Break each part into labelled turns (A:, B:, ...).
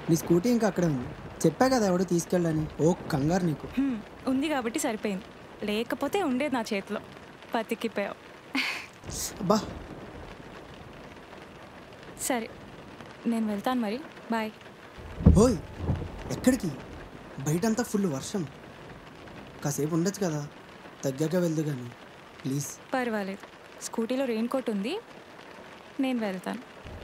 A: నీ స్కూటీ ఇంకా అక్కడే ఉంది చెప్పా కదా ఎవడు తీసుకెళ్ళని ఓ కంగారు నీకు
B: హ్మ్, ఉంది కాబట్టి సరిపోయింది లేకపోతే ఉండేది నా చేతిలో బతికిపోయావు
A: అబ్బా
B: సరే నేను వెళ్తాను మరి బాయ్
A: ఓయ్ ఎక్కడికి బయటంతా ఫుల్ వర్షం కాసేపు ఉండొచ్చు కదా తగ్గాక వెళ్దు కానీ ప్లీజ్
B: పర్వాలేదు స్కూటీలో రెయిన్ కోట్ ఉంది నేను వెళ్తాను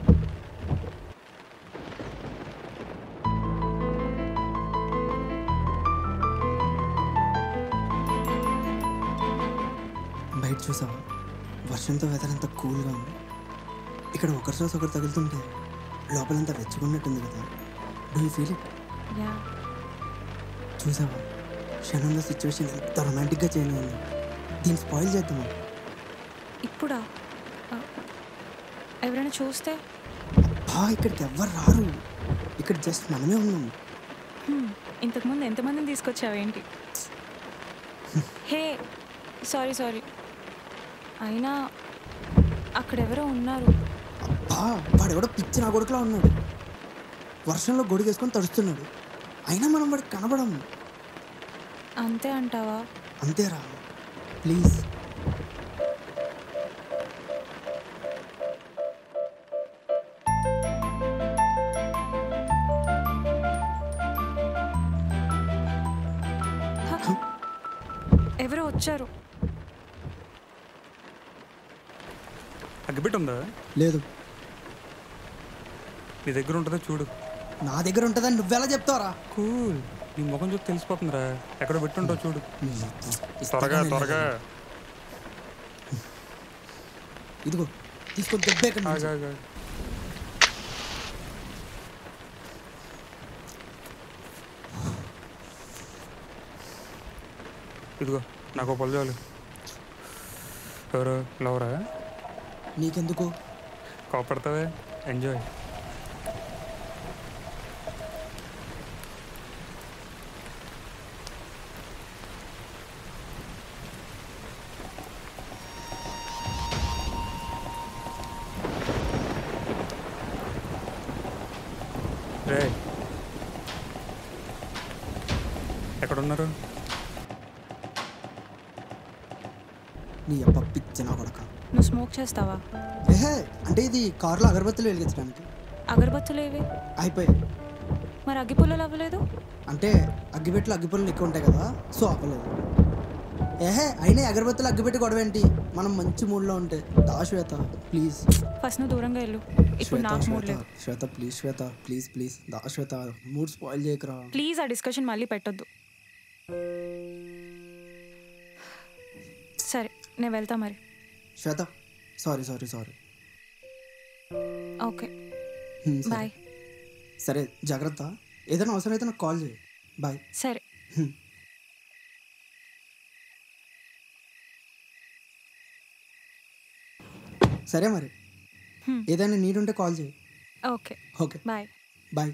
A: బయట చూసావా వర్షంతో వెదర్ అంతా కూల్గా ఉంది ఇక్కడ ఒకరి రోజు ఒకరు తగులుతుంటే లోపలంతా వెచ్చుకున్నట్టుంది కదా do you feel it
B: yeah
A: చూసావా క్షణంలో సిచ్యువేషన్ ఎంత రొమాంటిక్గా చేంజ్ అయింది దీన్ని స్పాయిల్ చేద్దామా
B: ఇప్పుడా ఆ, ఎవరైనా చూస్తే
A: బా ఇక్కడికి ఎవ్వరు రారు ఇక్కడ జస్ట్ మనమే ఉన్నాం
B: హ్మ్, ఇంతకుముందు ఎంతమందిని తీసుకొచ్చావేంటి హే సారీ సారీ అయినా అక్కడెవరో ఉన్నారు
A: అబ్బా వాడెవడో పిచ్చి నా కొడుకులా ఉన్నాడు వర్షంలో గొడుగేసుకొని తడుస్తున్నాడు అయినా మనం వాడికి కనబడం
B: అంతే అంటావా
A: అంతేరా ప్లీజ్
B: హ, ఎవరో వచ్చారు
C: అగ్గిపెట్టి ఉందా
A: లేదు
C: నీ దగ్గర ఉంటుందో చూడు
A: నా దగ్గర ఉంటుందని నువ్వెలా చెప్తావరా
C: కూల్ నీ ముఖం చూసి తెలిసిపోతుందిరా ఎక్కడ పెట్టుంటావు చూడు త్వరగా
A: ఇస్తాగానే
C: త్వరగా
A: లేదు. ఇదిగో తీసుకొని దెబ్బేక
C: ఆగు, ఆగు, ఆగు. ఇదిగో నాకు ఒక పళ్ళు చాలు ఎవరు లవరా
A: నీకెందుకు
C: కోపడతావే ఎంజాయ్ రే ఎక్కడున్నారు
A: నీ అబ్బ పిచ్చి నా కొడక
B: నువ్వు స్మోక్ చేస్తావా
A: ఏహే అంటే ఇది కారులో అగరబత్తులు వెలిగించడానికి
B: అగరబత్తులు ఏవి
A: అయిపోయాయి
B: మరి అగ్గిపుల్లలు అవ్వలేదు
A: అంటే అగ్గిపెట్లు అగ్గిపుల్లలు ఎక్కువ ఉంటాయి కదా సో ఆపలేదు ఏహే అయినా అగరబత్తులు అగ్గిపెట్టి గొడవ ఏంటి మనం మంచి మూడ్లో ఉంటే దా శ్వేత ప్లీజ్
B: ఫస్ట్ నువ్వు దూరంగా వెళ్ళు ఇప్పుడు
A: శ్వేత
B: నాకు మూడ్
A: శ్వేత
B: లేదు
A: Shweta please Shweta please please దా శ్వేత మూడ్ స్పాయిల్ చేయకరా
B: ప్లీజ్ ఆ డిస్కషన్ మళ్ళీ పెట్టొద్దు సరే నేను వెళ్తా మరి
A: Shweta sorry sorry sorry
B: okay
A: hmm, సరే.
B: బాయ్
A: సరే జాగ్రత్త ఏదైనా అవసరం అయితే నాకు కాల్ చేయి బాయ్
B: సరే
A: హ్మ్. సరే మరి
B: హ్మ్.
A: ఏదైనా నీడ్ ఉంటే కాల్ చేయి
B: ఓకే
A: ఓకే
B: బాయ్
A: బాయ్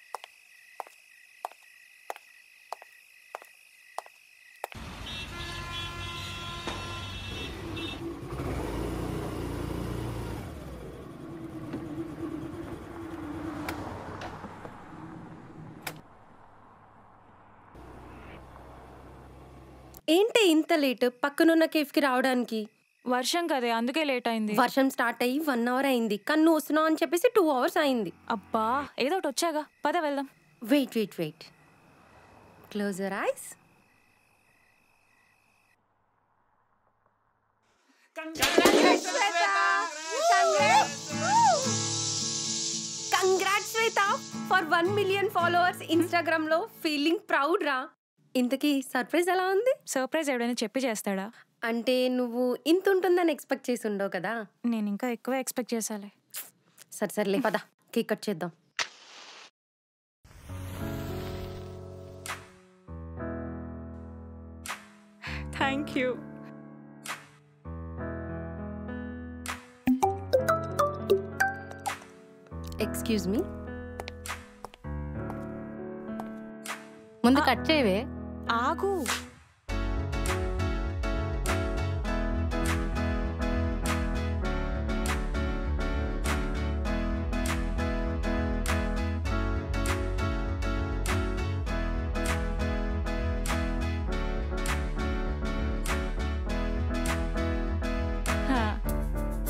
D: ఏంటి ఇంత లేట్ పక్కనున్న కేఫ్కి రావడానికి
B: వర్షం కదే అందుకే లేట్ అయింది
D: వర్షం స్టార్ట్ అయ్యి వన్ అవర్ అయింది కానీ నువ్వు వస్తున్నావు అని చెప్పేసి టూ అవర్స్ అయింది
B: అబ్బా ఏదో ఒకటి వచ్చాగా పద వెళ్దాం
D: wait wait wait close your eyes congrats Shweta for one million followers Instagram లో ఫీలింగ్ ప్రౌడ్ రా ఇంతకీ సర్ప్రైజ్ ఎలా ఉంది
B: సర్ప్రైజ్ ఎవడైనా చెప్పి చేస్తాడా
D: అంటే నువ్వు ఇంత ఉంటుందని ఎక్స్పెక్ట్ చేసి ఉండవు కదా
B: నేను ఇంకా ఎక్కువ ఎక్స్పెక్ట్ చేసాలే
D: సరే సర్లే పద కేక్ కట్ చేద్దాం
B: థ్యాంక్ యూ
D: ఎక్స్క్యూజ్ మీ
E: ముందు కట్ చేయవే
B: ఆగు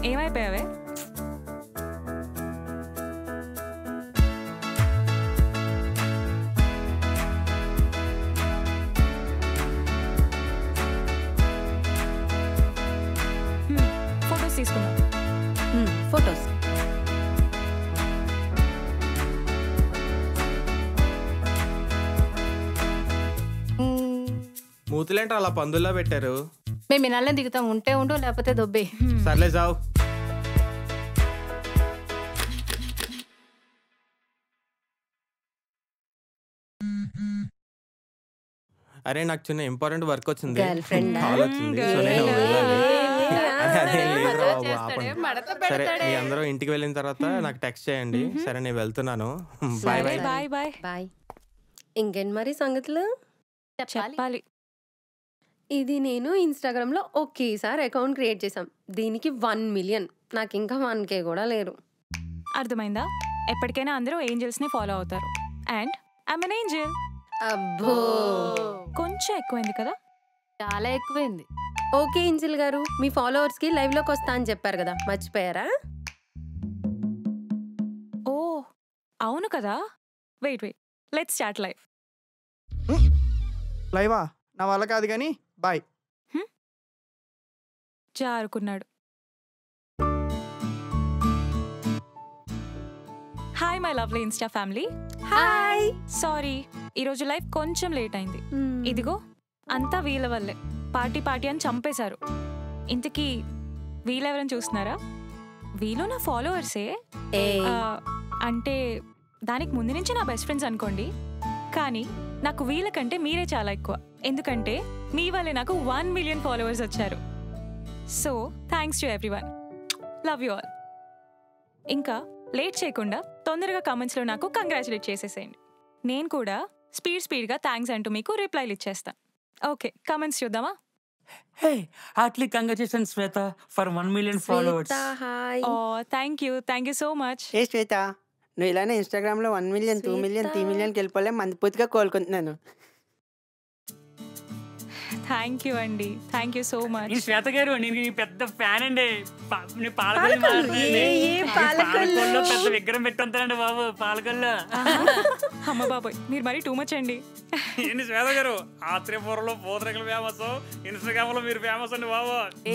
B: ఏమైపోయావే ఫొటోస్ తీసుకుందాం
D: ఫొటోస్
F: మూతులేంటి అలా పందుల్లో పెట్టారు
E: మేము ఇనాళ్ళని దిగుతాం ఉంటే ఉండు లేకపోతే దొబ్బే
F: సర్లే జావు అరే నాకు చిన్న ఇంపార్టెంట్ వర్క్ వచ్చింది
D: Girl friend ఆ?
F: కాల్ వచ్చింది సో నేను వెళ్ళాలి అరే, అదేం లేదురా బాబు, ఆపండి. సరే మీ అందరూ ఇంటికి వెళ్ళిన తర్వాత నాకు టెక్స్ట్ చేయండి సరే నేను వెళ్తున్నాను bye bye
B: bye bye
D: bye ఇంకేంటి మరి సంగతులు
B: చెప్పాలి
D: ఇది నేను ఇన్స్టాగ్రామ్ లో ఒకేసారి అకౌంట్ క్రియేట్ చేశాం దీనికి వన్ మిలియన్ నాకు ఇంకా వన్ కే కూడా లేరు
B: అర్థమైందా ఎప్పటికైనా అందరూ ఏంజల్స్ని ఫాలో అవుతారు అండ్ ఐమ్ అన్ ఏంజల్
D: అబ్బో
B: కొంచెం ఎక్కువైంది కదా
E: చాలా ఎక్కువైంది
D: ఓకే ఇంజిల్ గారు మీ ఫాలోవర్స్ కి లైవ్ లోకి వస్తా అని చెప్పారు కదా మర్చిపోయారా
B: ఓ అవును కదా wait wait let's start life
A: లైవా నా వల్ల కాదు కానీ బాయ్
B: జారుకున్నాడు hi my lovely insta family
D: hi
B: sorry ఈరోజు లైఫ్ కొంచెం లేట్ అయింది ఇదిగో అంతా వీళ్ళ వల్లే పార్టీ పార్టీ అని చంపేశారు ఇంతకీ వీళ్ళెవరని చూస్తున్నారా వీళ్ళు నా ఫాలోవర్సే
D: ఏ
B: ఆ, అంటే దానికి ముందు నుంచి నా బెస్ట్ ఫ్రెండ్స్ అనుకోండి కానీ నాకు వీళ్ళకంటే మీరే చాలా ఎక్కువ ఎందుకంటే మీ వల్లే నాకు వన్ మిలియన్ ఫాలోవర్స్ వచ్చారు so thanks to everyone love you all ఇంకా లేట్ చేయకుండా తొందరగా కమెంట్స్లో నాకు కంగ్రాచులేట్ చేసేసేయండి నేను కూడా స్పీడ్ స్పీడ్గా థ్యాంక్స్ అంటూ మీకు రిప్లైలు ఇచ్చేస్తాను ఓకే కమెంట్స్ చూద్దామా
G: Hey, heartily congratulations, Sweta, for 1 million followers.
D: Hi
B: ఓ thank you thank you so much
H: ఏ శ్వేత నువ్వు ఇలానే ఇన్స్టాగ్రామ్లో one million two million three
D: Shweta.
H: మిలియన్కి వెళ్ళిపోలే మనస్ఫూర్తిగా కోలుకుంటున్నాను
B: థ్యాంక్ యూ అండి థ్యాంక్ యూ సో మచ్
G: నేను శ్వేత గారు నేను ఈ పెద్ద ఫ్యాన్ అండి పా- నేను పాలకొల్లు
D: పాలకొల్లు?
G: మారుతున్నానండి.
D: ఏ, ఏ
G: నేను
D: పాలకొల్లు?
G: పాలకొల్లులో పెద్ద విగ్రహం పెట్టుంటానండి బాబు పాలకొల్లు
B: అమ్మ బాబోయ్ మీరు మరీ టూ మచ్ అండి
G: ఏంటి శ్వేత గారు ఆత్రేయపురంలో పూతరేకలు ఫేమస్ ఇన్స్టాగ్రామ్ లో మీరు ఫేమస్ అండి బాబు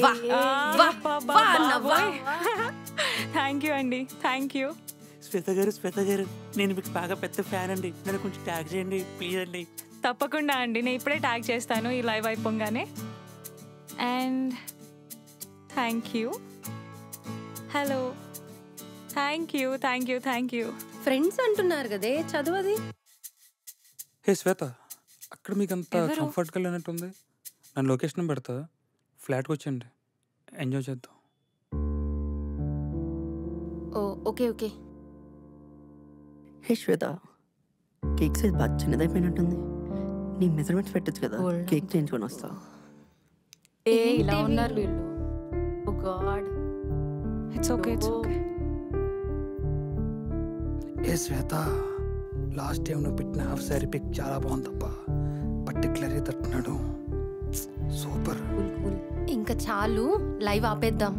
B: థ్యాంక్ యూ అండి థ్యాంక్ యూ
G: శ్వేత గారు శ్వేత గారు నేను మీకు బాగా పెద్ద ఫ్యాన్ అండి నన్ను కొంచెం ట్యాగ్ చేయండి ప్లీజ్ అండి
B: తప్పకుండా అండి నేను ఇప్పుడే ట్యాగ్ చేస్తాను ఈ లైవ్ అయిపోగానే and thank you hello thank you thank you thank you
D: friends అంటున్నారు కదే చదువది
C: హే శ్వేత అక్కడ మీకు అంత
B: ఎవరు?
C: కంఫర్ట్గా లేనట్టుంది నన్ను లొకేషన్ పెడతా ఫ్లాట్కి వచ్చేయండి ఎంజాయ్ చేద్దాం
E: oh okay okay
H: hey Shweta cake size బాగా చిన్నదైపోయినట్టుంది నీ మెజర్మెంట్స్ పెట్టచ్చు కదా
E: Hold on.
H: కేక్ చేయించుకొని వస్తా
E: ఏ ఇలా
D: ఏంటి
E: ఉన్నారు
D: వీళ్ళు?
E: వీళ్ళు oh god
B: it's okay it's okay
C: ఏ శ్వేత లాస్ట్ టైం నువ్వు పెట్టిన హాఫ్ సారీ పిక్ చాలా బాగుందప్ప పర్టికులర్గా తట్టున్నాడు సూపర్
E: కూల్ కూల్
D: ఇంకా చాలు లైవ్ ఆపేద్దాం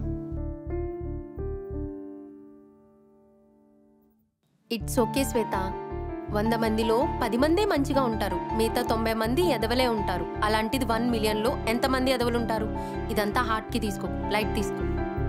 D: ఇట్స్ ఓకే శ్వేత వంద మందిలో పది మందే మంచిగా ఉంటారు మిగతా తొంభై మంది ఎదవలే ఉంటారు అలాంటిది వన్ మిలియన్లో ఎంతమంది ఎదవలు ఉంటారు ఇదంతా హార్ట్కి తీసుకో లైట్ తీసుకో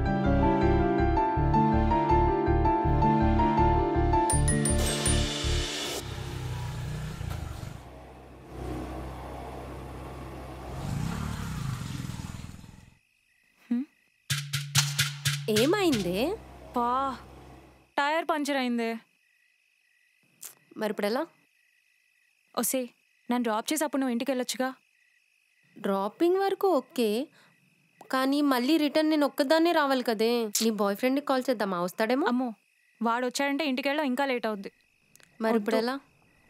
D: ఏమైందే
B: పా టైర్ పంచర్ అయిందే
D: మరి ఇప్పుడు ఎలా
B: ఒసే నన్ను డ్రాప్ చేసి అప్పుడు నువ్వు ఇంటికి వెళ్ళొచ్చుగా
D: డ్రాపింగ్ వరకు ఓకే కానీ మళ్ళీ రిటర్న్ నేను ఒక్కదాన్నే రావాలి కదే నీ బాయ్ ఫ్రెండ్కి కాల్ చేద్దామా వస్తాడేమో
B: అమ్మో వాడు వచ్చాడంటే ఇంటికి వెళ్ళడం ఇంకా లేట్ అవుద్ది
D: మరి ఇప్పుడు ఎలా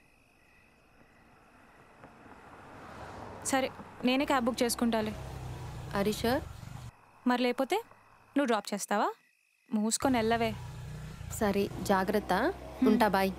B: సరే నేనే క్యాబ్ బుక్ చేసుకుంటాలే
D: హరీషర్
B: మరి లేకపోతే నువ్వు డ్రాప్ చేస్తావా మూసుకొని వెళ్ళవే
D: సరే జాగ్రత్త ఉంటా బాయ్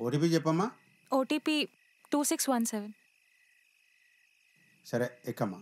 I: ఓటీపీ చెప్పమ్మా
B: OTP two six one seven
I: సరే ఎక్కమ్మా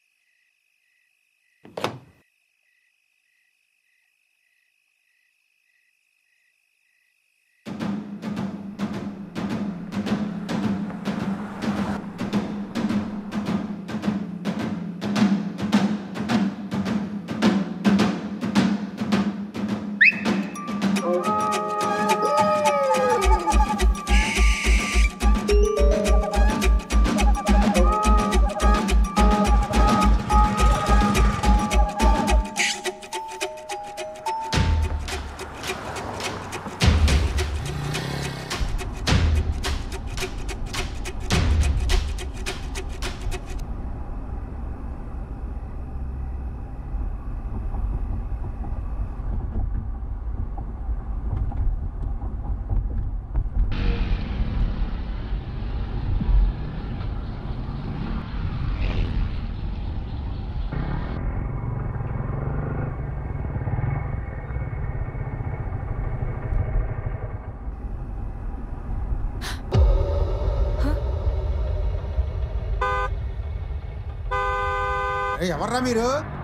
I: అరే ఎవర్రా మీరు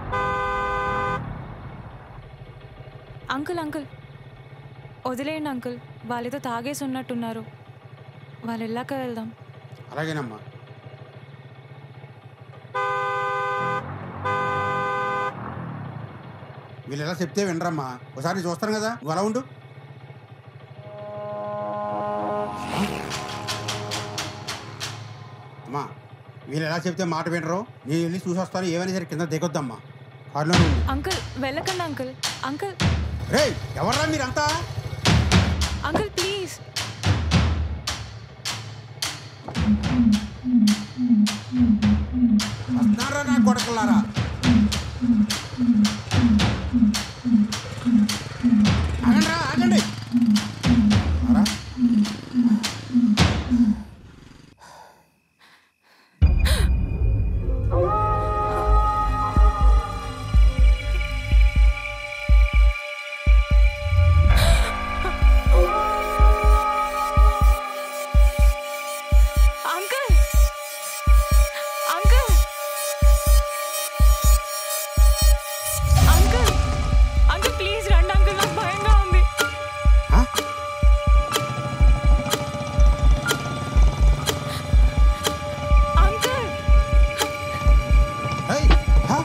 B: అంకుల్ అంకుల్ వదిలేయండి అంకుల్ వాళ్ళేదో తాగేసి ఉన్నట్టున్నారు వాళ్ళు వెళ్ళాక వెళ్దాం
I: అలాగేనమ్మా వీళ్ళు ఎలా చెప్తే వినరమ్మా ఒకసారి చూస్తాను కదా నువ్వు అలా ఉండు అమ్మా వీళ్ళు ఎలా చెప్తే మాట వినరు నేను వెళ్ళి చూసి వస్తాను ఏమైనా సరే కింద దిగొద్దమ్మా కారులో ఉండు
B: అంకుల్ వెళ్ళకండి అంకుల్ అంకుల్
I: రే ఎవర్రా మీరంతా
B: అంకుల్ ప్లీజ్
I: వస్తున్నారా నా కొడకలారా ఆగండ్రా, ఆగండి రారా.
B: Uncle uncle uncle uncle please రండి అంకుల్ నాకు భయంగా ఉంది అంకుల్
I: ఏయ్, హా?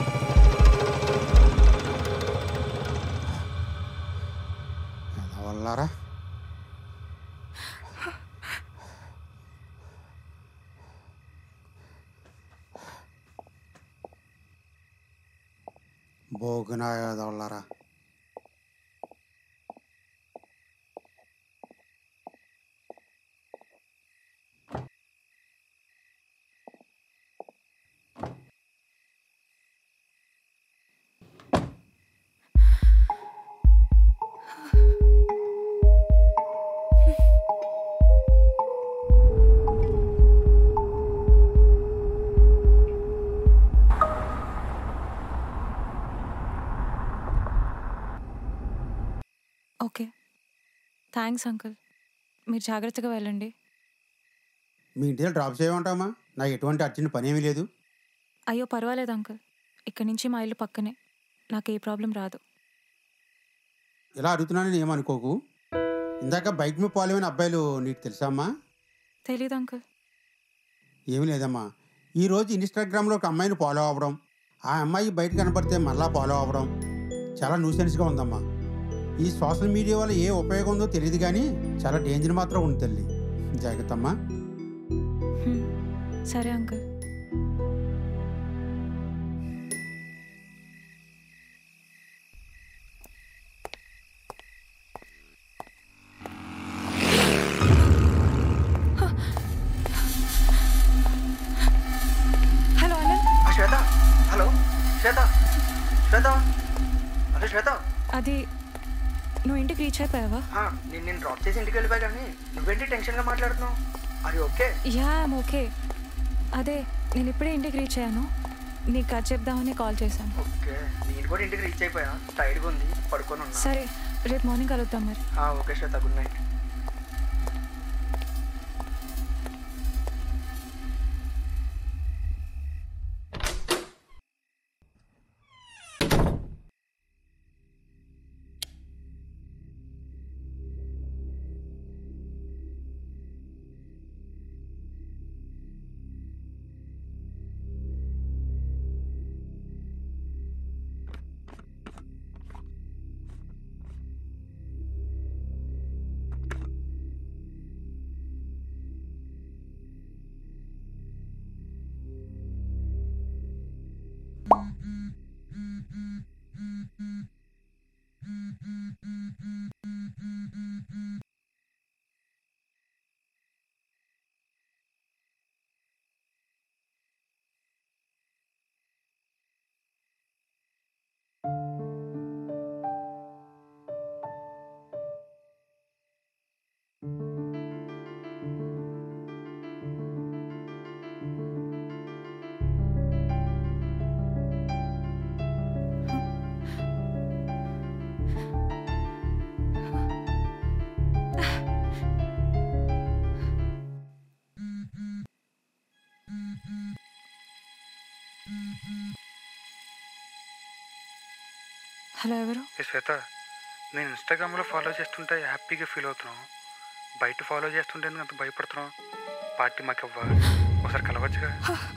I: ఎలా వల్లారా భోగనాయాదవల్లారా
B: ఓకే థ్యాంక్స్ అంకుల్ మీరు జాగ్రత్తగా వెళ్ళండి
I: మీ ఇంటిలో డ్రాప్ చేయమంటామా నాకు ఎటువంటి అర్జెంట్ పని ఏమీ లేదు
B: అయ్యో పర్వాలేదు అంకుల్ ఇక్కడి నుంచి మా ఇల్లు పక్కనే నాకు ఏ ప్రాబ్లం రాదు
I: ఇలా అడుగుతున్నానని ఏమనుకోకు ఇందాక బైక్ మీద పోలేమని అబ్బాయిలు నీకు తెలుసా అమ్మా
B: తెలీదు అంకుల్
I: ఏమీ లేదమ్మా ఈరోజు ఇన్స్టాగ్రామ్లో ఒక అమ్మాయిని ఫాలో అవ్వడం ఆ అమ్మాయి బయట కనపడితే మళ్ళా ఫాలో అవ్వడం చాలా న్యూసెన్స్గా ఉందమ్మా ఈ సోషల్ మీడియా వల్ల ఏ ఉపయోగం ఉందో తెలియదు కానీ చాలా డేంజర్ మాత్రం ఉంది తల్లి జాగ్రత్త అమ్మా
B: హ్మ్. సరే uncle hello Anant
C: Shweta hello Shweta Shweta అరే శ్వేత
B: అది నువ్వు ఇంటికి రీచ్ అయిపోయావా
C: ఆ, నేను నేను డ్రాప్ చేసి ఇంటికి వెళ్ళిపోయా కానీ నువ్వేంటి టెన్షన్గా మాట్లాడుతున్నావు అది ఓకే
B: యా ఐమ్ ఓకే అదే నేను ఇప్పుడే ఇంటికి రీచ్ అయ్యాను నీకు అది చెప్దామని కాల్ చేశాను
C: ఓకే నేను కూడా ఇంటికి రీచ్ అయిపోయా టైర్డ్గా ఉంది పడుకొని ఉన్నా
B: సరే రేపు మార్నింగ్ కలుద్దాం మరి
C: ఆ, okay Shweta good night
B: hello ఎవరు
C: ఏ శ్వేత నేను ఇన్స్టాగ్రామ్లో ఫాలో చేస్తుంటే హ్యాపీగా ఫీల్ అవుతున్నాం బయట ఫాలో చేస్తుంటే ఎందుకు అంత భయపడుతున్నాం పార్టీ మాకు ఇవ్వాలి ఒకసారి కలవచ్చుగా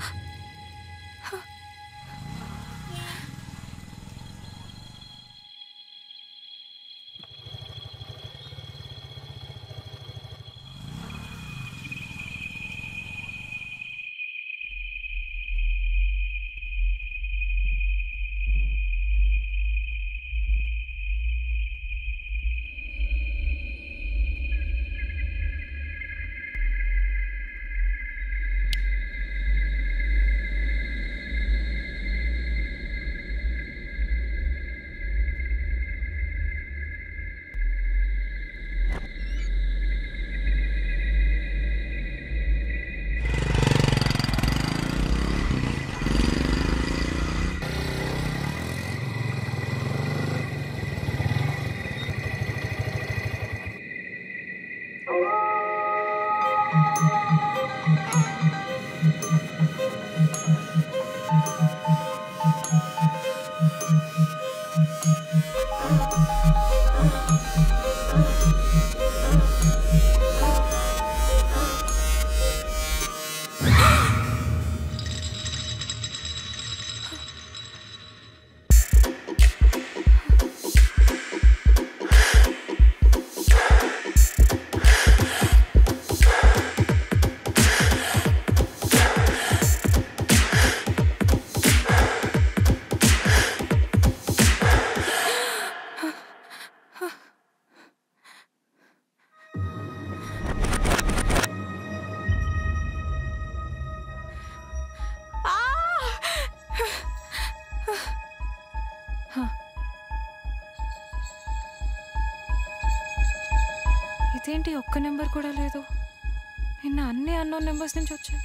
B: ఇదేంటి ఒక్క నెంబర్ కూడా లేదు నిన్న అన్ని అన్నోన్ నెంబర్స్ నుంచి వచ్చాయి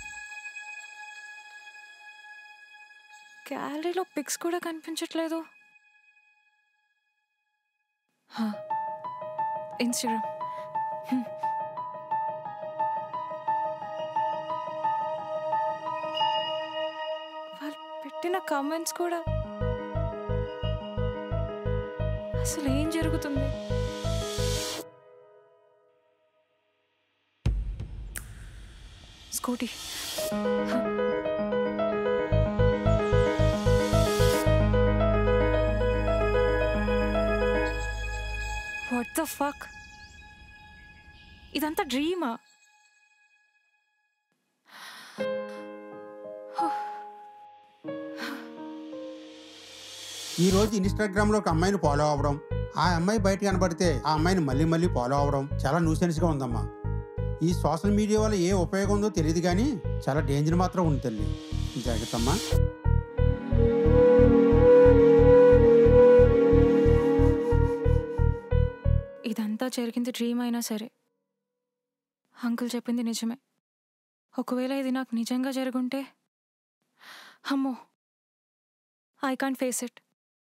B: గ్యాలరీలో పిక్స్ కూడా కనిపించట్లేదు హా, ఇన్స్టాగ్రామ్ హ్మ్. వాళ్ళు పెట్టిన కామెంట్స్ కూడా అసలు ఏం జరుగుతుంది స్కూటీ వాట్ ద ఫక్ ఇదంతా డ్రీమా
I: ఈ రోజు ఇన్స్టాగ్రామ్లో ఒక అమ్మాయిని ఫాలో అవ్వడం ఆ అమ్మాయి బయట కనబడితే ఆ అమ్మాయిని మళ్ళీ మళ్ళీ ఫాలో అవ్వడం చాలా న్యూసెన్స్గా ఉందమ్మా ఈ సోషల్ మీడియా వల్ల ఏ ఉపయోగం ఉందో తెలియదు కానీ చాలా డేంజర్ మాత్రం ఉంది తల్లి జాగ్రత్తమ్మా
B: ఇదంతా జరిగింది డ్రీమ్ అయినా సరే అంకుల్ చెప్పింది నిజమే ఒకవేళ ఇది నాకు నిజంగా జరుగుంటే అమ్మో ఐ కాంట్ ఫేస్ ఇట్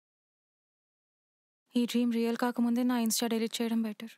B: ఈ డ్రీమ్ రియల్ కాకముందే నా ఇన్స్టా డిలీట్ చేయడం బెటర్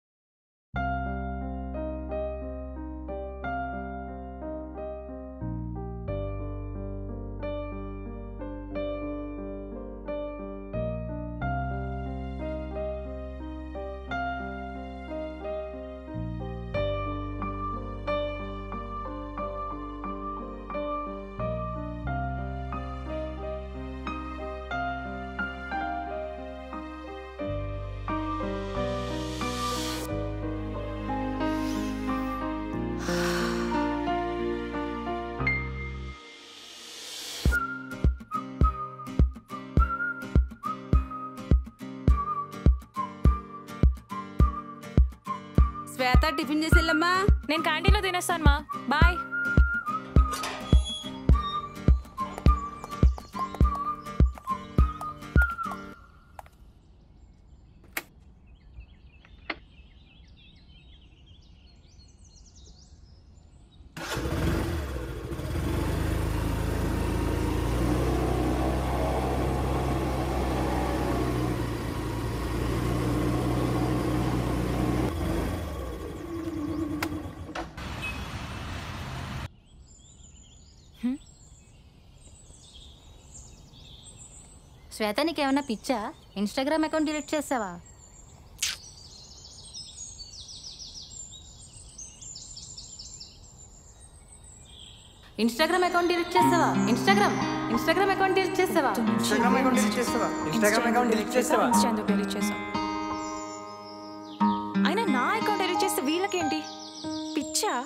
J: శ్వేత టిఫిన్ చేసి వెళ్ళమ్మా
B: నేను క్యాంటీన్లో తినేస్తాను మా బాయ్
K: శ్వేత నీకేమన్నా పిచ్చా ఇన్స్టాగ్రామ్ అకౌంట్ డిలీట్ చేసావా ఇన్స్టాగ్రామ్ అకౌంట్ డిలీట్ చేసావా ఇన్స్టాగ్రామ్ ఇన్స్టాగ్రామ్ అకౌంట్ డిలీట్ చేసావా
C: ఇన్స్టాగ్రామ్ అకౌంట్ డిలీట్ చేస్తావా ఇన్స్టాగ్రామ్ అకౌంట్ డిలీట్ చేస్తావా
B: ఇన్స్టా ఎందుకు డిలీట్ చేసాం అయినా నా అకౌంట్ డిలీట్ చేస్తే వీళ్ళకేంటి పిచ్చా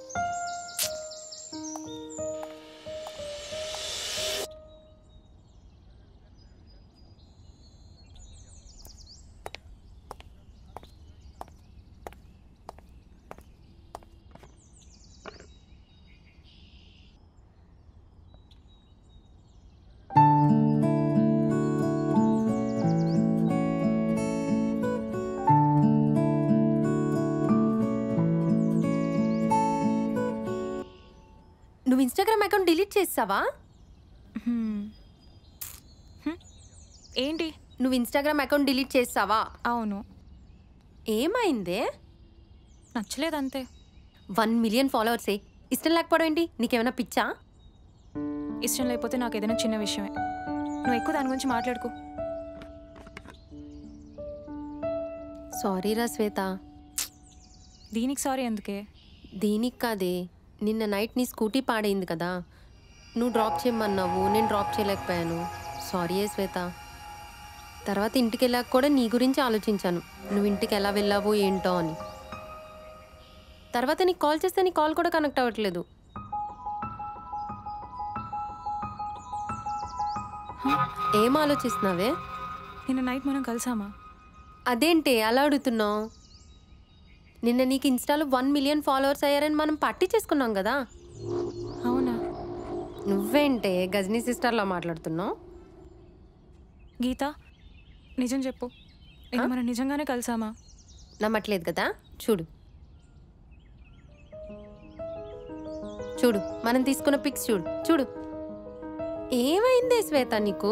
D: నువ్వు ఇన్స్టాగ్రామ్ అకౌంట్ డిలీట్ చేసావా
B: హ్మ్. హ్మ్. ఏంటి
D: నువ్వు ఇన్స్టాగ్రామ్ అకౌంట్ డిలీట్ చేసావా
B: అవును
D: ఏమైందే
B: నచ్చలేదంతే
D: వన్ మిలియన్ ఫాలోవర్సే ఇష్టం లేకపోవడం ఏంటి నీకేమైనా పిచ్చా
B: ఇష్టం లేకపోతే నాకు ఏదైనా చిన్న విషయమే నువ్వు ఎక్కువ దాని గురించి మాట్లాడుకో
D: సారీ రా శ్వేత
B: దీనికి సారీ ఎందుకే
D: దీనికి కాదే నిన్న నైట్ నీ స్కూటీ పాడైంది కదా నువ్వు డ్రాప్ చేయమన్నావు నేను డ్రాప్ చేయలేకపోయాను సారీ ఏ శ్వేత తర్వాత ఇంటికి వెళ్ళాక కూడా నీ గురించి ఆలోచించాను నువ్వు ఇంటికి ఎలా వెళ్ళావో ఏంటో అని తర్వాత నీకు కాల్ చేస్తే నీ కాల్ కూడా కనెక్ట్ అవ్వట్లేదు ఏం ఆలోచిస్తున్నావే
B: నిన్న నైట్ మనం కలిసామా
D: అదేంటి అలా అడుగుతున్నావు నిన్న నీకు ఇన్స్టాలో వన్ మిలియన్ ఫాలోవర్స్ అయ్యారని మనం పార్టీ చేసుకున్నాం కదా
B: అవునా
D: నువ్వేంటే గజనీ సిస్టర్లో మాట్లాడుతున్నావు
B: గీత నిజం చెప్పు నిన్న మనం నిజంగానే కలిసామా
D: నమ్మట్లేదు కదా చూడు చూడు మనం తీసుకున్న పిక్స్ చూడు చూడు ఏమైంది శ్వేత నీకు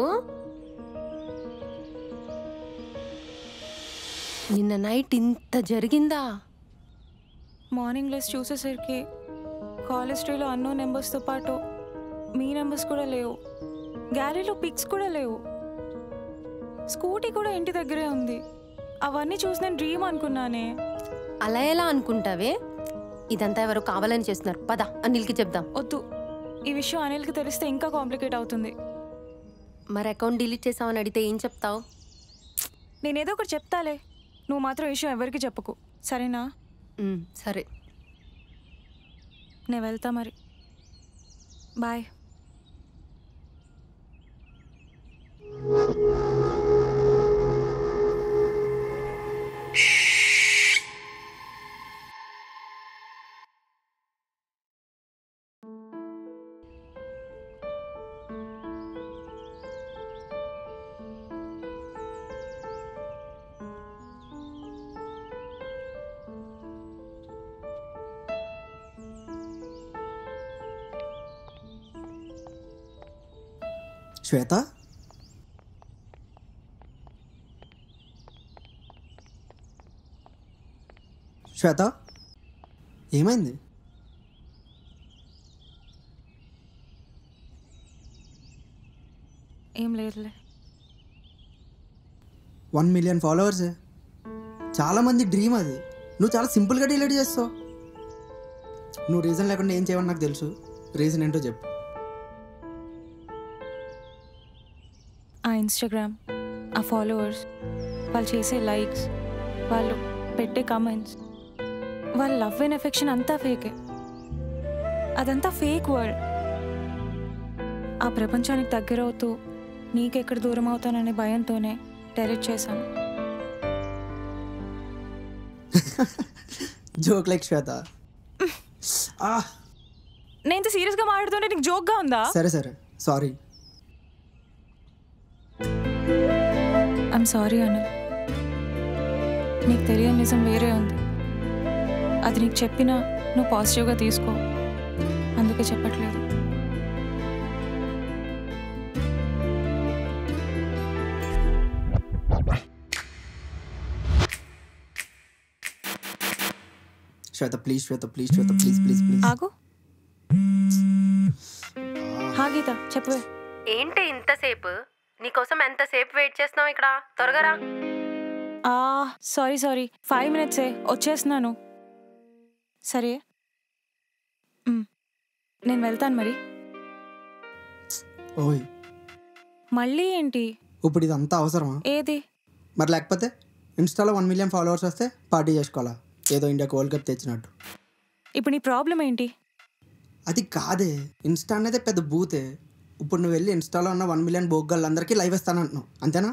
D: నిన్న నైట్ ఇంత జరిగిందా
B: మార్నింగ్ లెస్ చూసేసరికి కాలేజ్ ట్రీలో అన్నో నెంబర్స్తో పాటు మీ నెంబర్స్ కూడా లేవు గ్యాలరీలో పిక్స్ కూడా లేవు స్కూటీ కూడా ఇంటి దగ్గరే ఉంది అవన్నీ చూసి నేను డ్రీమ్ అనుకున్నానే
D: అలా ఎలా అనుకుంటావే ఇదంతా ఎవరో కావాలని చేస్తున్నారు పద అనిల్కి చెప్దాం
B: వద్దు ఈ విషయం అనిల్కి తెలిస్తే ఇంకా కాంప్లికేట్ అవుతుంది
D: మరి అకౌంట్ డిలీట్ చేసామని అడిగితే ఏం చెప్తావు
B: నేనేదో ఒకటి చెప్తాలే నువ్వు మాత్రం ఈ విషయం ఎవరికి చెప్పకు సరేనా
D: సరే
B: నేను వెళ్తా మరి బాయ్
A: శ్వేత శ్వేత ఏమైంది
B: ఏం లేదులే
A: వన్ మిలియన్ ఫాలోవర్స్ చాలామంది డ్రీమ్ అది నువ్వు చాలా సింపుల్గా డిలీట్ చేస్తావు నువ్వు రీజన్ లేకుండా ఏం చేయవని నాకు తెలుసు రీజన్ ఏంటో చెప్పు
B: ఆ ఇన్స్టాగ్రామ్ ఆ ఫాలోవర్స్ వాళ్ళు చేసే లైక్స్ వాళ్ళు పెట్టే కామెంట్స్ వాళ్ళ లవ్ అండ్ ఎఫెక్షన్ అంతా ఫేకే అదంతా ఫేక్ వరల్డ్ ఆ ప్రపంచానికి దగ్గరవుతూ నీకెక్కడ దూరం అవుతాననే భయంతోనే డెలిట్ చేశాను
A: జోక్ లైక్ శ్వేత ఆ,
B: నేను ఇంత సీరియస్గా మాట్లాడుతుంటే నీకు జోక్గా ఉందా
A: సరే సరే సారీ
B: ఐమ్ సారీ అనిల్ నీకు తెలియని నిజం వేరే ఉంది అది నీకు చెప్పినా నువ్వు పాజిటివ్గా తీసుకో అందుకే చెప్పట్లేదు
A: Shweta please Shweta please Shweta please please please
B: ఆగు హా గీత చెప్పవే
D: ఏంటి ఇంతసేపు నీకోసం ఎంతసేపు వెయిట్ చేస్తున్నావు ఇక్కడ త్వరగా రా
B: ఆ సారీ సారీ ఫైవ్ మినిట్సే వచ్చేస్తున్నాను సరే మ్, నేను వెళ్తాను మరి
A: ఓయ్
B: మళ్ళీ ఏంటి
A: ఇప్పుడు ఇదంతా అవసరమా
B: ఏది
A: మరి లేకపోతే ఇన్స్టాలో వన్ మిలియన్ ఫాలోవర్స్ వస్తే పార్టీ చేసుకోవాలా ఏదో ఇండియాకి వరల్డ్ కప్ తెచ్చినట్టు
B: ఇప్పుడు నీ ప్రాబ్లం ఏంటి
A: అది కాదే ఇన్స్టా అనేది పెద్ద బూతే ఇప్పుడు నువ్వు వెళ్ళి ఇన్స్టాలో ఉన్న వన్ మిలియన్ బోగ్గళ్ళందరికీ లైవ్ ఇస్తానంటున్నావు అంతేనా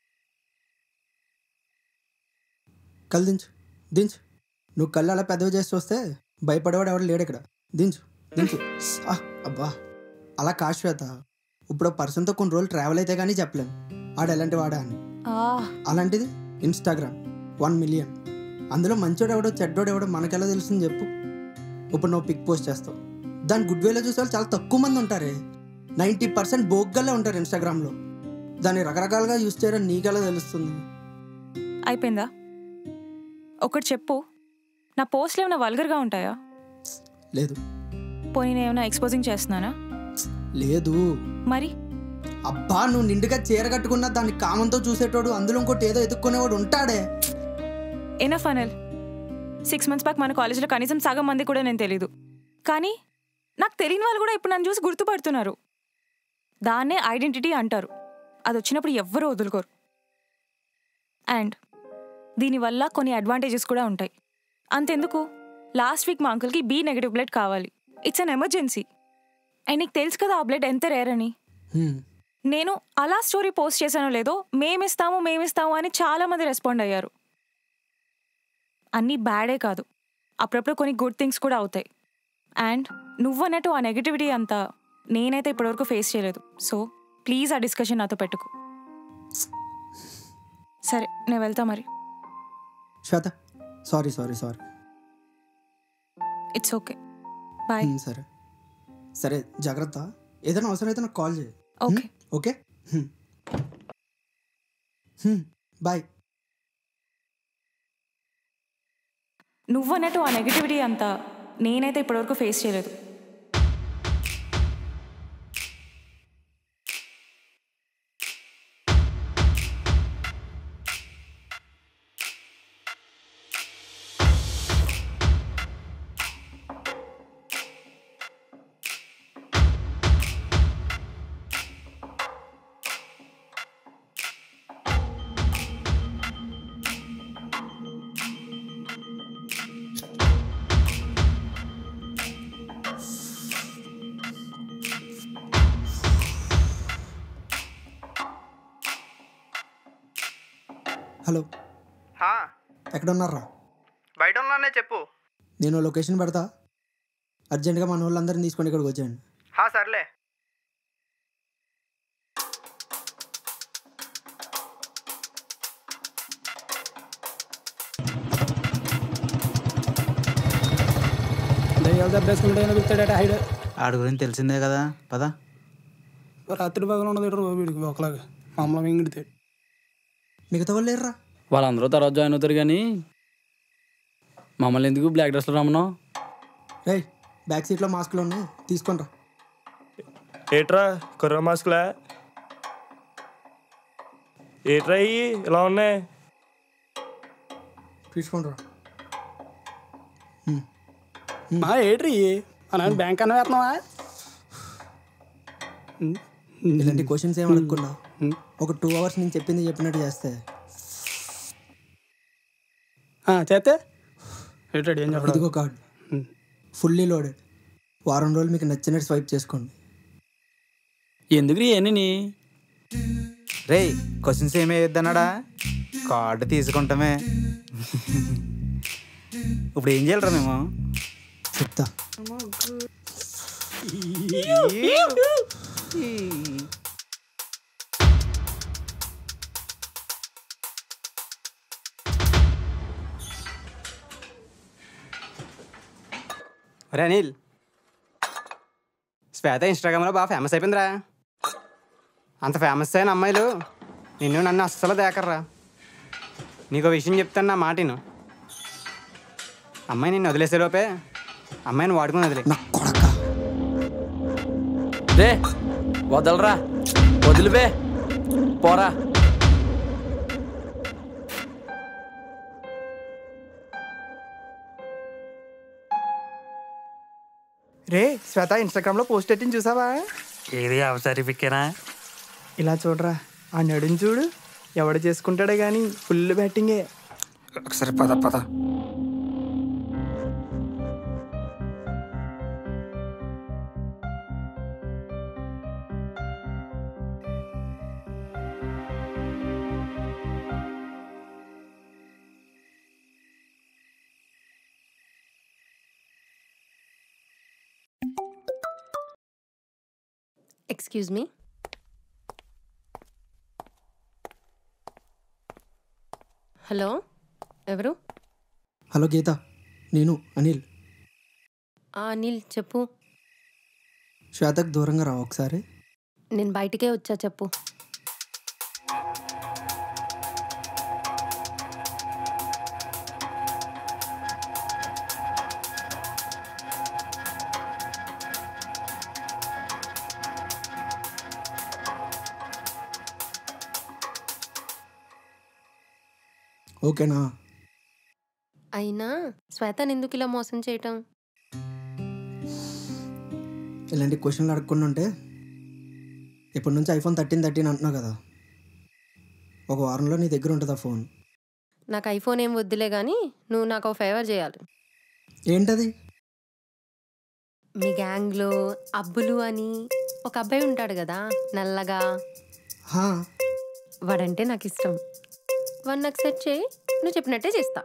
A: కళ్ళు దించు దించు నువ్వు కళ్ళు అలా పెద్దవి చేసి వస్తే భయపడేవాడు ఎవడు లేడు ఇక్కడ దించు దించు ఆ, అబ్బా అలా కాశ్వేత ఇప్పుడు పర్సన్తో కొన్ని రోజులు ట్రావెల్ అయితే కానీ చెప్పలేను ఆడు ఎలాంటి వాడా అని
B: ఆ
A: అలాంటిది ఇన్స్టాగ్రామ్ వన్ మిలియన్ అందులో మంచోడు ఎవడో చెడ్డోడు ఎవడో మనకెలా తెలుస్తుంది చెప్పు ఇప్పుడు నువ్వు పిక్ పోస్ట్ చేస్తావు దాని గుడ్ వేలో చూసే వాళ్ళు చాలా తక్కువ మంది ఉంటారే నైంటీ పర్సెంట్ బోగ్గల్లే ఉంటారు ఇన్స్టాగ్రామ్లో దాన్ని రకరకాలుగా యూస్ చేయడం నీకెలా తెలుస్తుంది
B: అయిపోయిందా ఒకటి చెప్పు నా పోస్ట్లు ఏమైనా వల్గర్గా ఉంటాయా
A: లేదు
B: పోనీ నేను ఏమైనా ఎక్స్పోజింగ్ చేస్తున్నానా
A: లేదు
B: మరి
A: అబ్బా నువ్వు నిండుగా చీర కట్టుకున్నా దాన్ని కామంతో చూసేటోడు అందులో ఇంకోటి ఏదో ఎదుక్కునేవాడు ఉంటాడే
B: ఎనఫ్ అనల్ సిక్స్ మంత్స్ బ్యాక్ మన కాలేజీలో కనీసం సగం మంది కూడా నేను తెలీదు కానీ నాకు తెలియని వాళ్ళు కూడా ఇప్పుడు నన్ను చూసి గుర్తుపడుతున్నారు దాన్నే ఐడెంటిటీ అంటారు అది వచ్చినప్పుడు ఎవ్వరూ వదులుకోరు అండ్ దీనివల్ల కొన్ని అడ్వాంటేజెస్ కూడా ఉంటాయి అంతెందుకు లాస్ట్ వీక్ మా అంకుల్కి బీ నెగిటివ్ బ్లడ్ కావాలి ఇట్స్ అన్ ఎమర్జెన్సీ అండ్ నీకు తెలుసు కదా ఆ బ్లడ్ ఎంత రేర్ అని
A: హ్మ్.
B: నేను అలా స్టోరీ పోస్ట్ చేశానో లేదో మేమిస్తాము మేమిస్తాము అని చాలా మంది రెస్పాండ్ అయ్యారు అన్నీ బ్యాడే కాదు అప్పుడప్పుడు కొన్ని గుడ్ థింగ్స్ కూడా అవుతాయి అండ్ నువ్వన్నట్టు ఆ నెగిటివిటీ అంతా నేనైతే ఇప్పటివరకు ఫేస్ చేయలేదు సో ప్లీజ్ ఆ డిస్కషన్ నాతో పెట్టుకు సరే నేను వెళ్తా మరి
A: Shweta sorry sorry sorry
B: it's okay bye
A: hmm, సరే సరే జాగ్రత్త ఏదైనా అవసరం అయితే నాకు కాల్ చేయి
B: ఓకే
A: ఓకే హ్మ్. హ్మ్, బాయ్
B: నువ్వన్నట్టు ఆ నెగిటివిటీ అంతా నేనైతే ఇప్పటివరకు ఫేస్ చేయలేదు
A: హలో
C: హా,
A: ఎక్కడ ఉన్నారా
C: బయట ఉన్నానే చెప్పు
A: నేను లొకేషన్ పెడతా అర్జెంటుగా మన వాళ్ళందరిని తీసుకొని ఇక్కడికి వచ్చేయండి
C: హా సర్లే
L: దయ్యాలు దెబ్బేసుకుంటే పిలుస్తాడట హైడ్
M: ఆడి గురించి తెలిసిందే కదా పదా
L: రాత్రి పగలు ఉండదు ఇటు వీడికి ఒకలాగా మమ్మల్ని మింగిడితే
A: మిగతా వాళ్ళు లేరురా
L: వాళ్ళందరూ తర్వాత జాయిన్ అవుతారు కానీ మమ్మల్ని ఎందుకు బ్లాక్ డ్రెస్లో రమ్మన్నావు
A: రేయ్ బ్యాక్ సీట్లో మాస్కులు ఉన్నాయి తీసుకొని రా
N: ఏట్రా కుర్ర మాస్కులా ఏట్రా ఇయ్యి ఇలా ఉన్నాయి
A: తీసుకొని రా
L: మా ఏట్రీ మన బ్యాంక్ అన్న వేస్తున్నావా
A: ఇలాంటి క్వశ్చన్స్ ఏం అడగకుండా ఒక టూ అవర్స్ నేను చెప్పింది చెప్పినట్టు చేస్తే
L: ఆ, చేస్తే ఏటాడు ఏం చెప్పడం
A: ఇదిగో కార్డ్ ఫుల్లీ లోడెడ్ వారం రోజులు మీకు నచ్చినట్టు స్వైప్ చేసుకోండి
L: ఎందుకు ఇవన్నీ
M: రే క్వశ్చన్స్ ఏమి వేయొద్దన్నాడా కార్డు తీసుకుంటామే ఇప్పుడు ఏం చేయాలరా మేము
A: చెప్తా
O: అరే అనిల్ శ్వేత ఇన్స్టాగ్రామ్లో బాగా ఫేమస్ అయిపోయిందిరా అంత ఫేమస్ అయిన అమ్మాయిలు నిన్ను నన్ను అస్సలు దేకర్రా నీకు విషయం చెప్తాను నా మాటిను అమ్మాయి నిన్ను వదిలేసేలోపే అమ్మాయిని వాడుకుని వదిలే
L: రే వదలరా వదిలిపే
P: పోరా
C: రే శ్వేత ఇన్స్టాగ్రామ్ లో పోస్ట్ పెట్టింది చూసావా
G: ఏది అవసరి పిక్కేనా
C: ఇలా చూడరా ఆ నడుని చూడు ఎవడు చేసుకుంటాడే గాని ఫుల్ బ్యాటింగే
M: ఒకసారి పద పద
D: ఎక్స్క్యూజ్ మీ హలో ఎవరు
A: హలో గీత నేను అనిల్
D: ఆ, అనిల్ చెప్పు
A: శ్వేతకు దూరంగా రా ఒకసారి
D: నేను బయటికే వచ్చా చెప్పు
A: ఓకేనా
D: అయినా శ్వేతని ఎందుకు ఇలా మోసం చేయటం
A: ఇలాంటి క్వశ్చన్లు అడగకుండా ఉంటే ఇప్పటి నుంచి ఐఫోన్ థర్టీన్ థర్టీన్ అంటున్నావు కదా ఒక వారంలో నీ దగ్గర ఉంటుంది ఆ ఫోన్
D: నాకు ఐఫోన్ ఏం వద్దులే కానీ నువ్వు నాకు ఒక ఫేవర్ చేయాలి
A: ఏంటది
D: మీ గ్యాంగ్లో అబ్బులు అని ఒక అబ్బాయి ఉంటాడు కదా నల్లగా
A: హా,
D: వాడంటే నాకు ఇష్టం వాడు నాకు సెట్ చేయి నువ్వు చెప్పినట్టే చేస్తా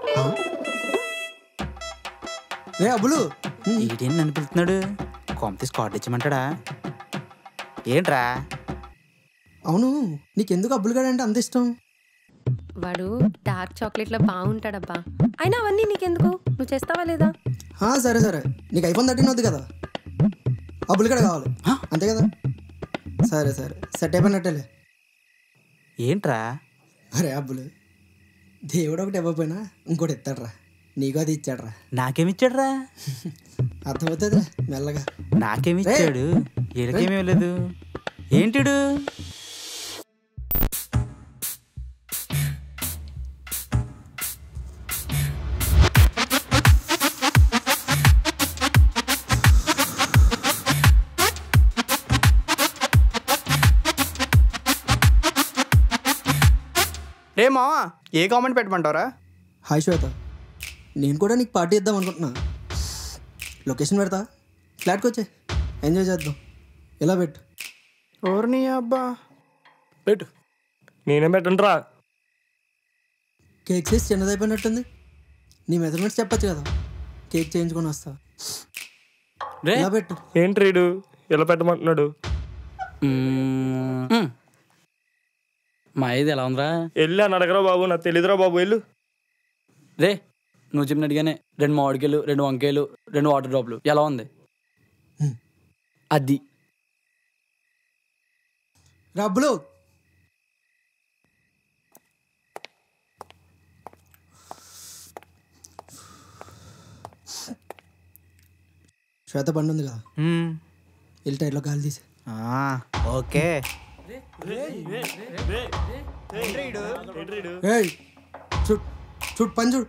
A: రే అబ్బులు
M: ఈడేం నన్ను పిలుస్తున్నాడు కొంత స్కాట్ ఇచ్చమంటాడా ఏంట్రా
A: అవును నీకెందుకు అబ్బులు గడ అంటే అంత ఇష్టం
D: వాడు డార్క్ చాక్లెట్లో బాగుంటాడబ్బా అయినా అవన్నీ నీకెందుకు నువ్వు చేస్తావా లేదా
A: హా, సరే సరే నీకు ఐఫోన్ థర్టీన్ వద్దు కదా అబ్బులు గడ కావాలి అంతే కదా సరే సరే సెట్ అయిపోయినట్టేలే
M: ఏంట్రా
A: అరే అబ్బులు దేవుడు ఒకటి ఇవ్వకపోయినా ఇంకోటి ఇస్తాడ్రా నీకు అది ఇచ్చాడ్రా
M: నాకేమిచ్చాడురా
A: అర్థమవుతుందిలే మెల్లగా
M: నాకేమిచ్చాడు ఈడకేమీ లేదు ఏంటిడు
C: రే మావా ఏ కామెంట్ పెట్టమంటారా
A: హాయ్ శ్వేత నేను కూడా నీకు పార్టీ ఇద్దాం అనుకుంటున్నా లొకేషన్ పెడతా ఫ్లాట్కి వచ్చే ఎంజాయ్ చేద్దాం ఇలా పెట్టు
C: ఓర్ని అబ్బా
N: పెట్టు నేనేం పెట్టండిరా
A: కేక్ సైజ్ చిన్నదైపోయినట్టుంది నీ మెజర్మెంట్స్ చెప్పచ్చు కదా కేక్ చేయించుకొని వస్తా ఇలా పెట్టు
N: ఏంటి రీడు ఇలా పెట్టమంటున్నాడు
P: మా ఇది ఎలా ఉందిరా
N: వెళ్ళి అని అడగరా బాబు నాకు తెలియదురా బాబు వెళ్ళు
P: రే నువ్వు చెప్పినట్టుగానే రెండు మామిడికాయలు రెండు వంకాయలు రెండు వాటర్ డ్రాప్లు ఎలా ఉంది అది
A: రబ్బులు శ్వేత బండి ఉంది కదా వెళ్ళి టైర్లో గాలి తీసి
M: ఓకే
A: ఏయ్ చూడు చూడు పని చూడు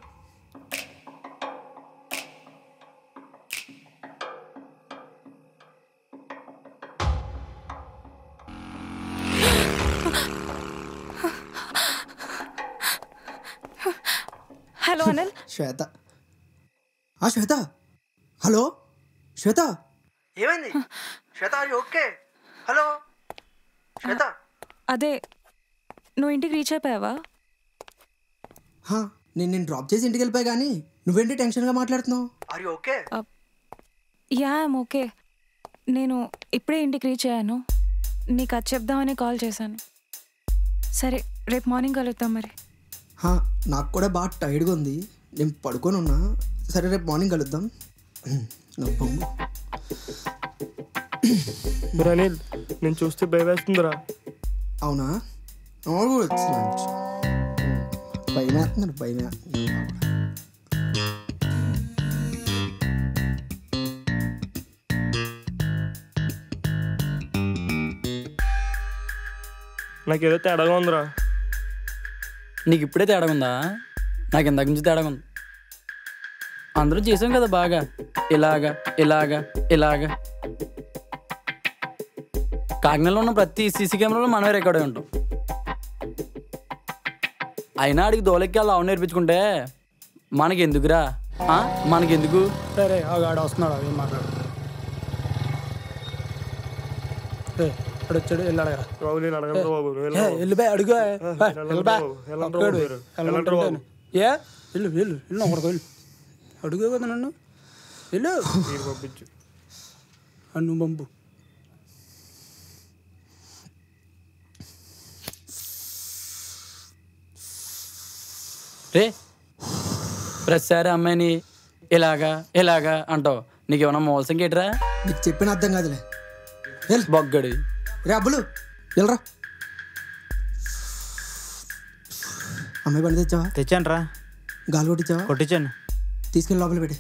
B: హలో అనిల్
A: శ్వేత ఆ శ్వేత హలో శ్వేత ఏమైంది శ్వేత ఓకే హలో శ్వేత
B: అదే నువ్వు ఇంటికి రీచ్ అయిపోయావా
A: హా, నేను నేను డ్రాప్ చేసి ఇంటికి వెళ్ళిపోయా కానీ నువ్వేంటి టెన్షన్గా మాట్లాడుతున్నావు అరే ఓకే
B: యా ఐమ్ ఓకే నేను ఇప్పుడే ఇంటికి రీచ్ అయ్యాను నీకు అది చెప్దామని కాల్ చేశాను సరే రేపు మార్నింగ్ కలుద్దాం మరి
A: హా, నాకు కూడా బాగా టైర్డ్గా ఉంది నేను పడుకొని ఉన్నా సరే రేపు మార్నింగ్ కలుద్దాం నా బొంగు
N: మరి అనిల్ నేను చూస్తే భయం వేస్తుందిరా
A: అవునా ఎక్సలెంట్ భయం వేస్తున్నాడు భయం వేస్తున్నాడు
N: నాకేదో తేడాగా ఉందిరా
P: నీకు ఇప్పుడే తేడా ఉందా నాకు ఇందాక నుంచి తేడా ఉంది అందరూ చేసాం కదా బాగా ఇలాగా ఇలాగా ఇలాగా కాకినాడలో ఉన్న ప్రతి సీసీ కెమెరాలో మనమే రికార్డ్ అయి ఉంటాం అయినా ఆడికి దోలెక్కి అలా అవును నేర్పించుకుంటే మనకి ఎందుకురా ఆ? మనకి ఎందుకు
L: సరే ఆ గాడు వస్తున్నాడు ఏం మాట్లాడు ఏ, ఇక్కడ వచ్చాడు వెళ్ళి అడగరా
N: బాబు నేను అడగను బాబు
L: ఏ, వెళ్ళిపోయి అడుగు ఏ, బా, వెళ్ళిపా.
N: బాబు, వెళ్ళండి
L: ఒక్కడు,
N: బాబు మీరు.
L: వెళ్ళమంటుంటే.
N: వెళ్ళండి
L: ఏ వెళ్ళు వెళ్ళు వెళ్ళు ఒకరికి వెళ్ళు అడుగు కదా నన్ను వెళ్ళు
N: మీరు పంపించు
L: నన్ను పంపు
P: రే ప్రతిసారి అమ్మాయిని ఇలాగా ఇలాగా అంటావు నీకేమన్నా మోసం కేటరా
A: నీకు చెప్పిన అర్థం కాదులే
P: బొగ్గడి
A: రే అబ్బులు వెళ్ళరా అమ్మాయి బండి తెచ్చావా
M: తెచ్చాను రా
A: గాలి కొట్టించావా
M: కొట్టించాను
A: తీసుకెళ్ళి లోపల పెట్టి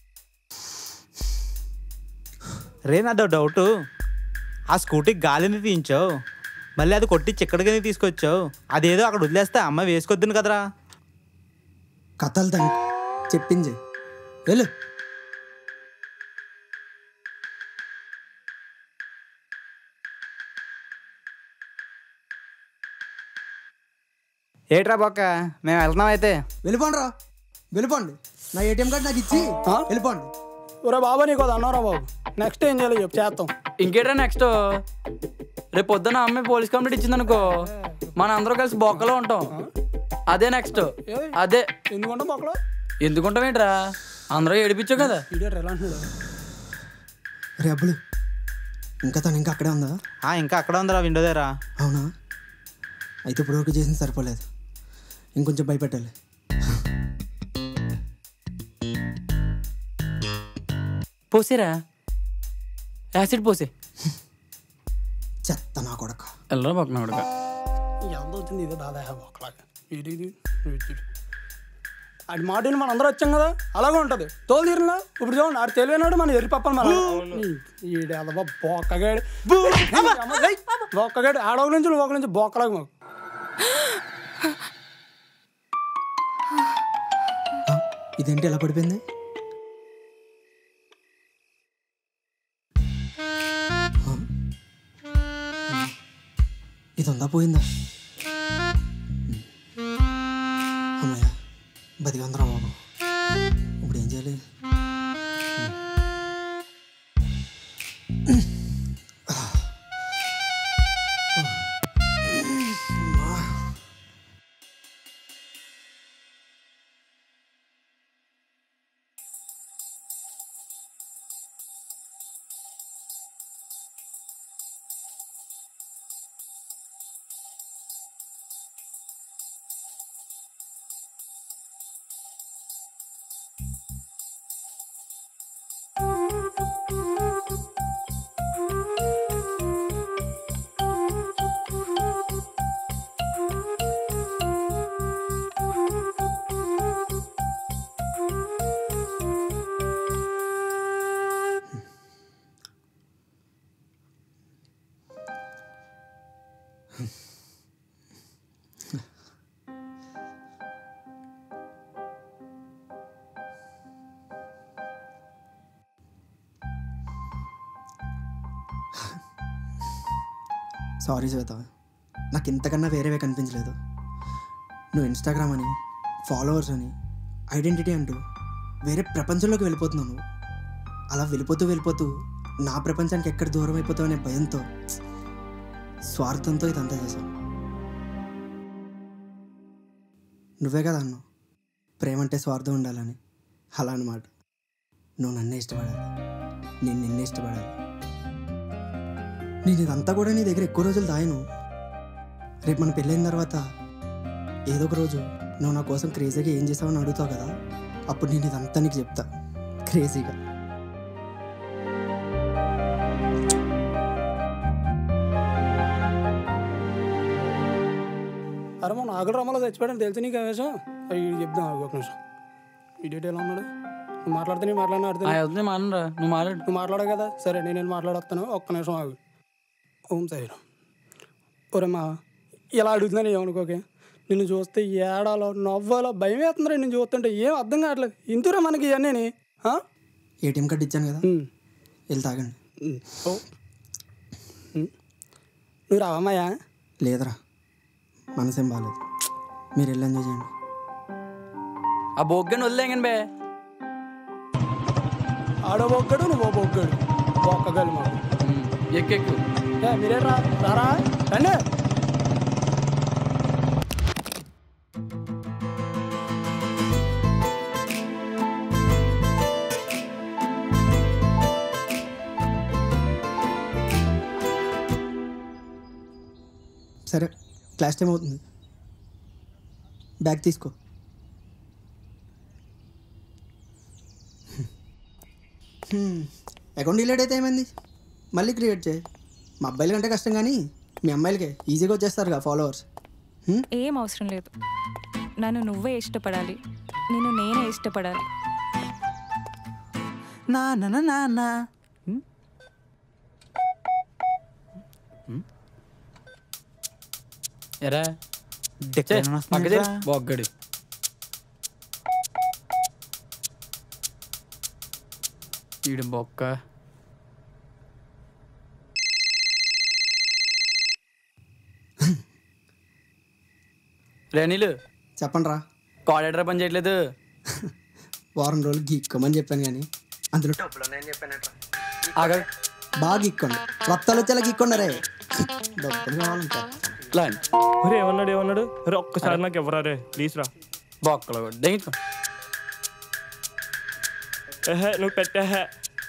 M: రే నాదో డౌట్ ఆ స్కూటీకి గాలిని తీయించావు మళ్ళీ అది కొట్టించి ఎక్కడికి తీసుకొచ్చావు అదేదో అక్కడ వదిలేస్తే అమ్మ వేసుకొద్దును కదరా
A: కథలు దానికి చెప్పింది వెళ్ళు
O: ఏట్రా బొక్క మేము వెళ్తున్నాం అయితే
A: వెళ్ళిపోండి రా వెళ్ళిపోండి నా ఏటీఎం కార్డు నాకు ఇచ్చి వెళ్ళిపోండి
L: ఒరే బాబా నీకు అది అన్నారా బాబు నెక్స్ట్ ఏం చేయాలి చెప్పు చేస్తాం
P: ఇంకేట్రా నెక్స్ట్ రేపు పొద్దున అమ్మాయి పోలీస్ కంప్లైంట్ ఇచ్చిందనుకో మన అందరూ కలిసి బొక్కలో ఉంటాం అదే నెక్స్ట్ అదే
L: ఎందుకంటే బొక్కలో
P: ఎందుకుంటాం ఏంట్రా అందరూ ఏడిపించావు కదా
L: వీడియో ఎలా అంటున్నాడు
A: రే అబ్బులు ఇంకా తను ఇంకా అక్కడే ఉందా
M: ఆ, ఇంకా అక్కడ ఉందిరా విండో దగ్గర
A: అవునా అయితే ఇప్పుడు వరకు చేసింది సరిపోలేదు ఇంకొంచెం భయపెట్టాలి
P: పోసేరా యాసిడ్ పోసే
A: చెత్త నా కొడక
P: వెళ్ళరా పక్కన కొడక
L: ఎంత వచ్చింది ఇదే దాదా బొక్కలాగా ఇది ఇది ఇది. ఆడి మాటలు మన అందరూ వచ్చాం కదా అలాగే ఉంటుంది తోలు తీరినా ఇప్పుడు చూడండి ఆడు తెలివైనాడు మన ఎర్రి పప్పని మన ఈడు అదబా బొక్కగాడు బొక్కగాడు ఆడొక నుంచి నువ్వు ఒక నుంచి బొక్కలాగా మాకు
A: ఇదేంటి ఎలా పడిపోయింది ఆ? ఇది ఉందా పోయిందా అమ్మయ్య బతికందరా బాబు ఇప్పుడు ఏం చేయాలి సారీ శ్వేత నాకు ఇంతకన్నా వేరేవే కనిపించలేదు నువ్వు ఇన్స్టాగ్రామ్ అని ఫాలోవర్స్ అని ఐడెంటిటీ అంటూ వేరే ప్రపంచంలోకి వెళ్ళిపోతున్నావు నువ్వు అలా వెళ్ళిపోతూ వెళ్ళిపోతూ నా ప్రపంచానికి ఎక్కడ దూరం అయిపోతావు అనే భయంతో స్వార్థంతో ఇదంతా చేశాను నువ్వే కదా అన్నావు ప్రేమ అంటే స్వార్థం ఉండాలని అలా అన్నమాట నువ్వు నన్నే ఇష్టపడాలి నేను నిన్నే ఇష్టపడాలి నేను ఇదంతా కూడా నీ దగ్గర ఎక్కువ రోజులు దాయను రేపు మన పెళ్ళైన తర్వాత ఏదో ఒక రోజు నువ్వు నా కోసం క్రేజీగా ఏం చేసావని అడుగుతావు కదా అప్పుడు నేను ఇదంతా నీకు చెప్తా క్రేజీగా
L: అరే మన ఆగల రమ్మలో చచ్చిపోయాడని తెలిసి నీకు వేషం అవి చెప్దాం ఆగు ఒక నిమిషం ఈ ఎలా ఉన్నాడు నువ్వు మాట్లాడితే నేను మాట్లాడినా
P: ఆ, వద్దు, మాట్లాడరా నువ్వు మాట్లాడు
L: నువ్వు మాట్లాడావు కదా సరే నేను వెళ్ళి మాట్లాడొస్తాను ఒక్క నిమిషం ఆగు ఓం సరే ఒరే మా ఇలా అడుగుతున్నాను ఏమనుకోకే నిన్ను చూస్తే ఏడాలో నవ్వాలో భయం వేస్తుందిరా నిన్ను చూస్తుంటే ఏం అర్థం కావట్లేదు ఇంతురా మనకి ఇవన్నీ
A: ఏటీఎం కార్డు ఇచ్చాను కదా వెళ్ళి తాగండి
L: ఓ ఉమ్. నువ్వు రావమ్మయ్యా
A: లేదురా మనసేం బాగాలేదు మీరు వెళ్ళి ఎంజాయ్ చేయండి
P: ఆ బొగ్గని వదిలేంగని బే
L: ఆడో బొక్కడు నువ్వు బొక్కడు బొక్కగలు మాకు
P: ఎక్కెక్కు
L: ఏ మీరే రా రారా రండి
A: సరే క్లాస్ టైం అవుతుంది బ్యాగ్ తీసుకో అకౌంట్ డిలేట్ అయితే ఏమైంది మళ్ళీ క్రియేట్ చేయి మా అబ్బాయిల కంటే కష్టం కానీ మీ అమ్మాయిలకే ఈజీగా వచ్చేస్తారుగా ఫాలోవర్స్
B: ఏం అవసరం లేదు నన్ను నువ్వే ఇష్టపడాలి నేను నేనే ఇష్టపడాలి
M: నా నా నా నా నా
P: ఎరా
M: డెక్కన వస్తుందిరా.
P: బొగ్గడి ఈడు బొక్క రేణీలు
A: చెప్పండి రా
P: కోడెడరా పని చేయట్లేదు
A: వారం రోజులు గీక్కోమని చెప్పాను కానీ అందులో
P: ఆగ
A: బాగా గీక్కోండి రక్తాలు వచ్చేలా గీక్కోండి రే డబ్బులు కావాలంటే
P: లాంటి
N: ఒరే ఏమన్నాడు ఏమన్నాడు అరే ఒక్కసారి నాకు ఎవరా రే ప్లీజ్ రా
P: బొక్కలు కూడా దెంగించుకో
N: ఏహే నువ్వు పెట్టేహే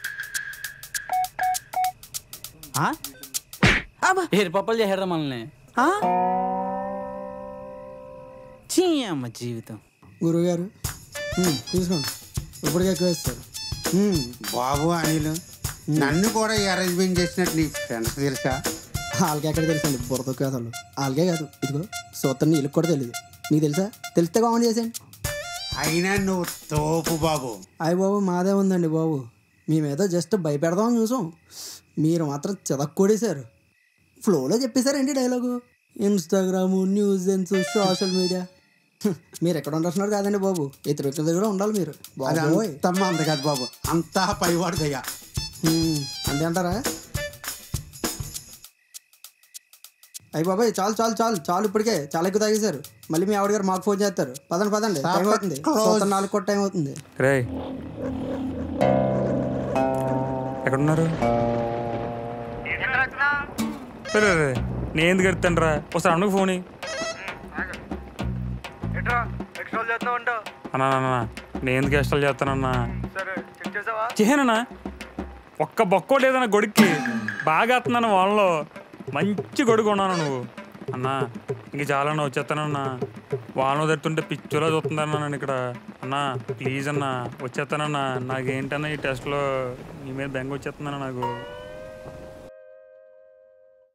P: ఏరు పప్పలు చేసారా మనల్ని
M: చీ అమ్మ జీవితం
A: గురువుగారు ఉమ్, తీసుకోండి ఇప్పటికే ఎక్కువ వేస్తారు ఉమ్,
I: బాబు అనిల్ నన్ను కూడా ఈ అరేంజ్మెంట్ చేసినట్టు నీ ఫ్రెండ్స్ తెలుసా
A: వాళ్ళకి ఎక్కడ తెలుసండి బుర్రతో కాదు వాళ్ళకే కాదు ఇదిగో సూత్రం నీళ్ళకి కూడా తెలియదు నీకు తెలుసా తెలిస్తే కామెంట్ చేసేయండి
I: అయినా నువ్వు తోపు బాబు
A: అయ్య బాబు మాదే ఉందండి బాబు మేమేదో జస్ట్ భయపెడదామని చూసాం మీరు మాత్రం చితక్కొడేశారు ఫ్లోలో చెప్పేశారండి dialogue Instagram news social media మీరు ఎక్కడ ఉండాల్సినారు కాదండి బాబు ఇతర వ్యక్తుల దగ్గర ఉండాలి మీరు
I: అది
A: బాబోయ్.
I: అంతమ్మా అంత కాదు బాబు అంతా పైవాడిదయ్యా
A: హ్మ్, అంతే అంటారా అయ్యి బాబాయ్ చాలు చాలు చాలు చాలు ఇప్పటికే చాలా ఎక్కువ తాగేశారు మళ్ళీ మీ ఆవిడ గారు మాకు ఫోన్ చేస్తారు పదండి పదండి టైం
I: Stop it.
A: అవుతుంది
I: Close.
A: సూత్రం నాలుగు కూడా టైం అవుతుంది
G: రే ఎక్కడున్నారు రే, రే, రే. నేను ఎందుకు ఎడతాను రా ఒకసారి అన్నకు ఫోన్ ఇయ్యి. అన్నా అన్నా, అన్నా నేను ఎందుకు ఎక్స్ట్రాలు చేస్తానన్నా చేయనన్నా ఒక్క బొక్క లేదన్న గొడుక్కి బాగా వస్తున్నాను వాళ్ళలో మంచి గొడుగు ఉన్నాను నువ్వు అన్నా ఇంక చాలా అన్న వచ్చేస్తానన్నా వాళ్ళను తెస్తుంటే పిచ్చోలా చూస్తుందన్నా నేను ఇక్కడ అన్నా ప్లీజ్ అన్నా వచ్చేస్తానన్నా నాకేంటన్నా ఈ టెస్ట్లో నీ మీద బెంగ వచ్చేస్తుందన్నా నాకు